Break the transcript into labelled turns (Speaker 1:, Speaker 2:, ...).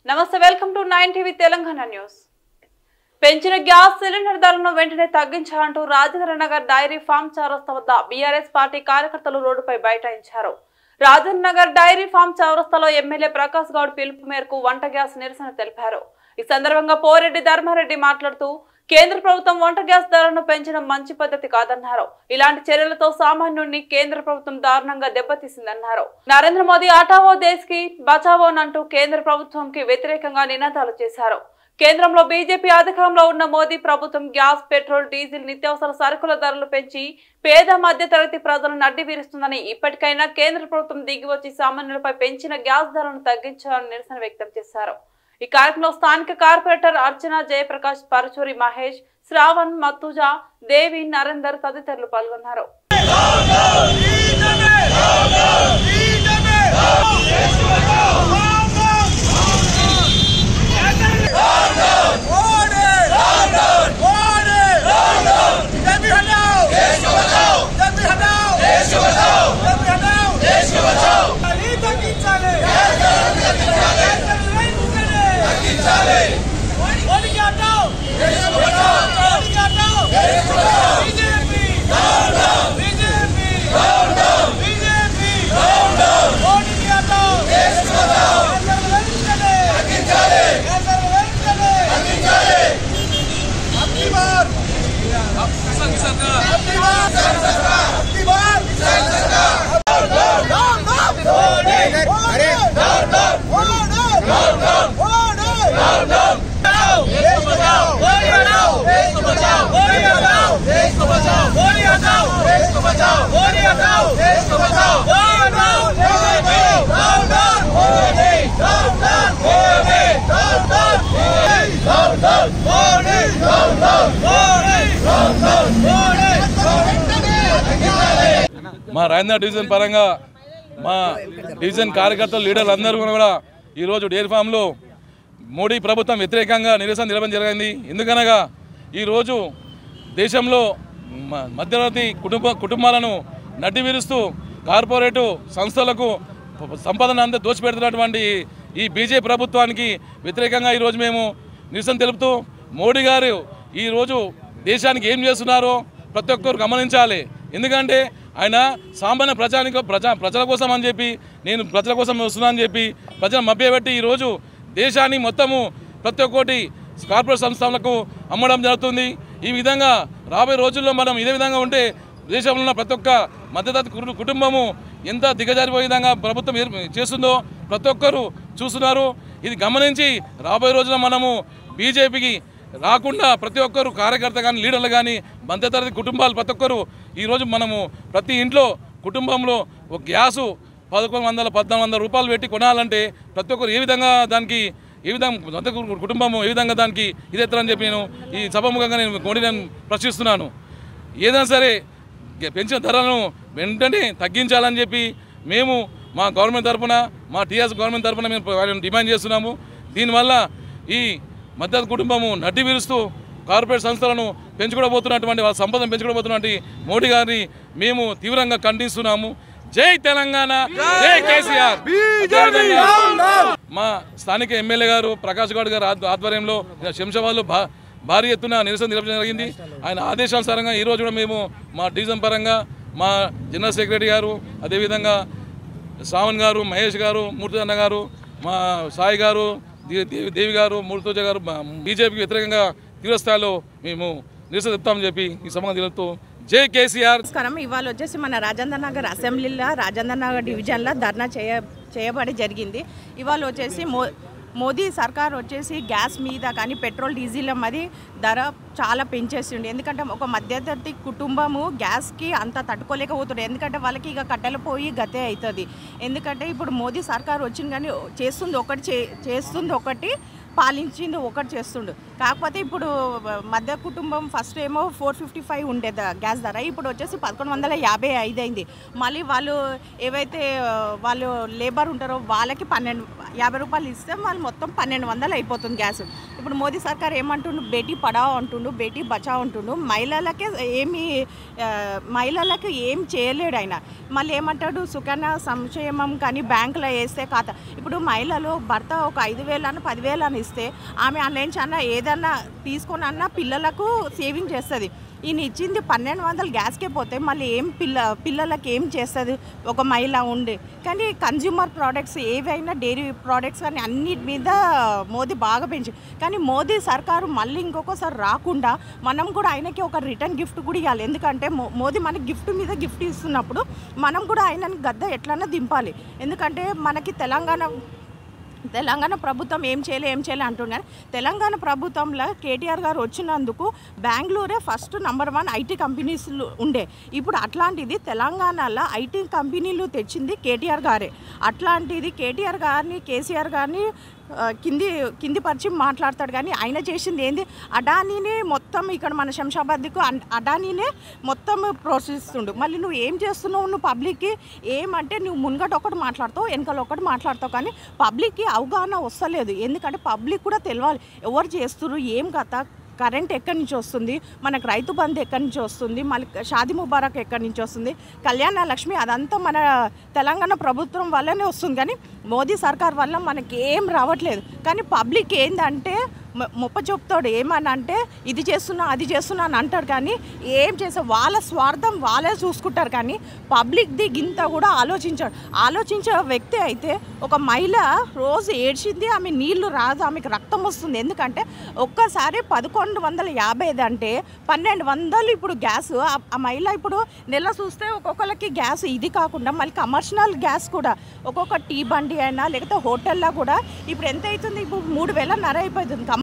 Speaker 1: నమస్తే welcome to nine TV Telangana news పెంచిన gas cylinder ధరలను వెంటనే తగ్గించాలంటూ రాజేంద్ర నగర్ డైరీ ఫామ్ చౌరస్తా వద్ద బీఆర్ఎస్ పార్టీ కార్యకర్తలు రోడ్డుపై బైఠాయించారు రాజేంద్ర నగర్ డైరీ ఫామ్ చౌరస్తాలో ఎమ్మెల్యే ప్రకాష్ గౌడ్ పిలుపు మేరకు వంట గ్యాస్ నిరసన తెలిపారు ఈ సందర్భంగా పోరెడ్డి ధర్మారెడ్డి మాట్లాడుతూ కేంద్ర ప్రభుత్వం వంట గ్యాస్ ధరలను పెంచడం మంచి పద్ధతి కాదన్నారు ఇలాంటి చర్యలతో సామాన్యుడిని కేంద్ర ప్రభుత్వం దారుణంగా దెబ్బతీసిందన్నారు నరేంద్ర మోదీ ఆటావో దేశ్ కి బచావోనంటూ కేంద్ర ప్రభుత్వంకి వ్యతిరేకంగా నినాదాలు చేశారు కేంద్రంలో బీజేపీ అధికారంలో ఉన్న మోదీ ప్రభుత్వం గ్యాస్ పెట్రోల్ డీజిల్ నిత్యావసర సరుకుల ధరలు పెంచి పేద మధ్య తరగతి ప్రజలను అడ్డి వీరుస్తుందని ఇప్పటికైనా కేంద్ర ప్రభుత్వం దిగి వచ్చి సామాన్యులపై పెంచిన గ్యాస్ ధరలను తగ్గించాలని నిరసన వ్యక్తం చేశారు ఈ కార్యక్రమంలో స్థానిక కార్పొరేటర్ అర్చన జయప్రకాష్ పరచూరి మహేష్ శ్రావణ్ మత్తుజా దేవి నరేందర్ తదితరులు పాల్గొన్నారు
Speaker 2: మా రాజేంద్ర డివిజన్ పరంగా మా డివిజన్ కార్యకర్తలు లీడర్లు అందరూ కూడా ఈరోజు డైరీ ఫామ్లో మోడీ ప్రభుత్వం వ్యతిరేకంగా నిరసన నిలవడం జరిగింది ఎందుకనగా ఈరోజు దేశంలో మ- మధ్యతరగతి కుటుంబ కుటుంబాలను నడ్డి విరుస్తూ కార్పొరేటు సంస్థలకు ప- సంపదను అంతా దోచిపెడుతున్నటువంటి ఈ బీజేపీ ప్రభుత్వానికి వ్యతిరేకంగా ఈరోజు మేము నిరసన తెలుపుతూ మోడీ గారు ఈరోజు దేశానికి ఏం చేస్తున్నారో ప్రతి ఒక్కరు గమనించాలి ఎందుకంటే ఆయన సామాన్య ప్రజానికి ప్రజా ప్రజల కోసం అని చెప్పి నేను ప్రజల కోసం వస్తున్నా అని చెప్పి ప్రజలు మభ్యపెట్టి ఈరోజు దేశాన్ని మొత్తము ప్రతి ఒక్కటి కార్పొరేట్ సంస్థలకు అమ్మడం జరుగుతుంది ఈ విధంగా రాబోయే రోజుల్లో మనం ఇదే విధంగా ఉంటే దేశంలో ఉన్న ప్రతి ఒక్క మధ్యతరగతి కుటు- కుటుంబము ఎంత దిగజారిపోయే విధంగా ప్రభుత్వం ఏర్- చేస్తుందో ప్రతి ఒక్కరు చూస్తున్నారు ఇది గమనించి రాబోయే రోజుల్లో మనము బీజేపీకి రాకుండా ప్రతి ఒక్కరు కార్యకర్త కానీ లీడర్లు కానీ మధ్యతరగతి కుటుంబాలు ప్రతి ఒక్కరు ఈరోజు మనము ప్రతి ఇంట్లో కుటుంబంలో ఒక గ్యాసు పదకొండు వందల పద్నాలుగు వందల రూపాయలు పెట్టి కొనాలంటే ప్రతి ఒక్కరు ఏ విధంగా దానికి ఏ విధంగా మధ్య కుటుంబము ఏ విధంగా దానికి ఇదేస్తారని చెప్పి నేను ఈ సభముఖంగా నేను మోడీ నేను ప్రశ్నిస్తున్నాను ఏదైనా సరే గ- పెంచిన ధరలను వెంటనే తగ్గించాలని చెప్పి మేము మా గవర్నమెంట్ తరఫున మా టీఆర్ఎస్ గవర్నమెంట్ తరఫున మేము వాళ్ళని డిమాండ్ చేస్తున్నాము దీనివల్ల ఈ మధ్య కుటుంబము నడ్డి విరుస్తూ కార్పొరేట్ సంస్థలను పెంచుకోబోతున్నటువంటి వాళ్ళ సంపదను పెంచుకోబోతున్నటువంటి మోడీ గారిని మేము తీవ్రంగా ఖండిస్తున్నాము జై తెలంగాణ జై కేసీఆర్ అదేవిధంగా మా స్థానిక ఎమ్మెల్యే గారు ప్రకాష్ గౌడ్ గారు ఆధ్వ- ఆధ్వర్యంలో శంషాబాద్లో భా భారీ ఎత్తున నిరసన నిలపడం జరిగింది ఆయన ఆదేశానుసారంగా ఈరోజు కూడా మేము మా డివిజన్ పరంగా మా జనరల్ సెక్రటరీ గారు అదేవిధంగా శ్రావణ్ గారు మహేష్ గారు మూర్తిజన్న గారు మా సాయి గారు దే- దేవి దేవి గారు మూర్తోజ గారు బీజేపీకి వ్యతిరేకంగా తీవ్రస్థాయిలో మేము నిరసన చెప్తామని చెప్పి ఈ సమాధానం తెలుపుతూ జై కేసీఆర్
Speaker 3: నమస్కారం ఇవాళ వచ్చేసి మన రాజేంద్ర నగర్ అసెంబ్లీలో రాజేంద్ర నగర్ డివిజన్లో ధర్నా చేయ చేయబడి జరిగింది ఇవాళ వచ్చేసి మో మోదీ సర్కార్ వచ్చేసి గ్యాస్ మీద కానీ పెట్రోల్ డీజిల్ మరి ధర చాలా పెంచేసిండు ఎందుకంటే ఒక మధ్యతరగతి కుటుంబము గ్యాస్కి అంత తట్టుకోలేకపోతుంది ఎందుకంటే వాళ్ళకి ఇక కట్టెలు పోయి గతే అవుతుంది ఎందుకంటే ఇప్పుడు మోదీ సర్కార్ వచ్చింది కానీ చేస్తుంది ఒకటి చే చేస్తుంది ఒకటి పాలించిండు ఒకటి చేస్తుండు కాకపోతే ఇప్పుడు మధ్య కుటుంబం ఫస్ట్ ఏమో ఫోర్ ఫిఫ్టీ ఫైవ్ ఉండేది గ్యాస్ ధర ఇప్పుడు వచ్చేసి పదకొండు వందల యాభై ఐదు అయింది మళ్ళీ వాళ్ళు ఏవైతే ఆ, వాళ్ళు లేబర్ ఉంటారో వాళ్ళకి పన్నెండు యాభై రూపాయలు ఇస్తే వాళ్ళు మొత్తం పన్నెండు వందలు అయిపోతుంది గ్యాస్ ఇప్పుడు మోదీ సర్కార్ ఏమంటుండు బేటీ పడావ్ అంటుండు బేటీ బచావ్ అంటుండు మహిళలకే ఏమి ఆ, మహిళలకు ఏం చేయలేడు ఆయన మళ్ళీ ఏమంటాడు సుకన్య సంక్షేమం కానీ బ్యాంకులో వేస్తే ఖాతా ఇప్పుడు మహిళలు భర్త ఒక ఐదు వేలు అన్న పదివేలు అని ఇస్తే ఆమె అన్నించి అన్న ఏదన్నా తీసుకొని అన్న పిల్లలకు సేవింగ్ చేస్తుంది ఈయన ఇచ్చింది పన్నెండు వందలు గ్యాస్కే పోతే మళ్ళీ ఏం పిల్ల పిల్లలకి ఏం చేస్తుంది ఒక మహిళ ఉండి కానీ కన్జ్యూమర్ ప్రోడక్ట్స్ ఏవైనా డైరీ ప్రోడక్ట్స్ కానీ అన్నిటి మీద మోదీ బాగా పెంచి కానీ మోదీ సర్కారు మళ్ళీ ఇంకొకసారి రాకుండా మనం కూడా ఆయనకి ఒక రిటర్న్ గిఫ్ట్ కూడా ఇవ్వాలి ఎందుకంటే మో- మోదీ మనకి గిఫ్ట్ మీద గిఫ్ట్ ఇస్తున్నప్పుడు మనం కూడా ఆయనని గద్ద ఎట్లన్నా దింపాలి ఎందుకంటే మనకి తెలంగాణ తెలంగాణ ప్రభుత్వం ఏం చేయలే ఏం చేయలే అంటున్నారు తెలంగాణ ప్రభుత్వంలో కేటీఆర్ గారు వచ్చినందుకు బెంగళూరే ఫస్ట్ నంబర్ వన్ ఐటీ కంపెనీస్లు ఉండే ఇప్పుడు అట్లాంటిది తెలంగాణలో ఐటీ కంపెనీలు తెచ్చింది కేటీఆర్ గారే అట్లాంటిది కేటీఆర్ గారిని కేసీఆర్ గారిని ఆ, కింది కింది పరిచి మాట్లాడతాడు కానీ ఆయన చేసింది ఏంది అడానీనే మొత్తం ఇక్కడ మన శంషాబాద్కు అన్- అడానీనే మొత్తం ప్రోత్సహిస్తుండు మళ్ళీ నువ్వు ఏం చేస్తున్నావు నువ్వు పబ్లిక్కి ఏమంటే నువ్వు మున్గట ఒకటి మాట్లాడతావు వెనకాల ఒకటి మాట్లాడతావు కానీ పబ్లిక్కి అవగాహన వస్తలేదు ఎందుకంటే పబ్లిక్ కూడా తెలియాలి ఎవరు చేస్తున్నారు ఏం కథ కరెంట్ ఎక్కడి నుంచి వస్తుంది మనకు రైతు బంధు ఎక్కడి నుంచి వస్తుంది మళ్ళీ షాది ముబారక్ ఎక్కడి నుంచి వస్తుంది కళ్యాణ లక్ష్మి అదంతా మన తెలంగాణ ప్రభుత్వం వల్లనే వస్తుంది కానీ మోదీ సర్కార్ వల్ల మనకి ఏం రావట్లేదు కానీ పబ్లిక్ ఏంటంటే మ- ముప్ప చెప్తాడు ఏమని అంటే ఇది చేస్తున్నా అది చేస్తున్నా అని అంటాడు కానీ ఏం చేసే వాళ్ళ స్వార్థం వాళ్ళే చూసుకుంటారు కానీ పబ్లిక్ది గింత కూడా ఆలోచించాడు ఆలోచించే వ్యక్తి అయితే ఒక మహిళ రోజు ఏడ్చింది ఆమె నీళ్లు రాదు ఆమెకు రక్తం వస్తుంది ఎందుకంటే ఒక్కసారి పదకొండు వందల యాభై ఐదు అంటే పన్నెండు వందలు ఇప్పుడు గ్యాస్ ఆ- ఆ మహిళ ఇప్పుడు నెల చూస్తే ఒక్కొక్కరికి గ్యాస్ ఇది కాకుండా మళ్ళీ కమర్షియల్ గ్యాస్ కూడా ఒక్కొక్క టీ బండి అయినా లేకపోతే హోటల్లో కూడా ఇప్పుడు ఎంత అవుతుంది ఇప్పుడు మూడు వేల నర అయిపోతుంది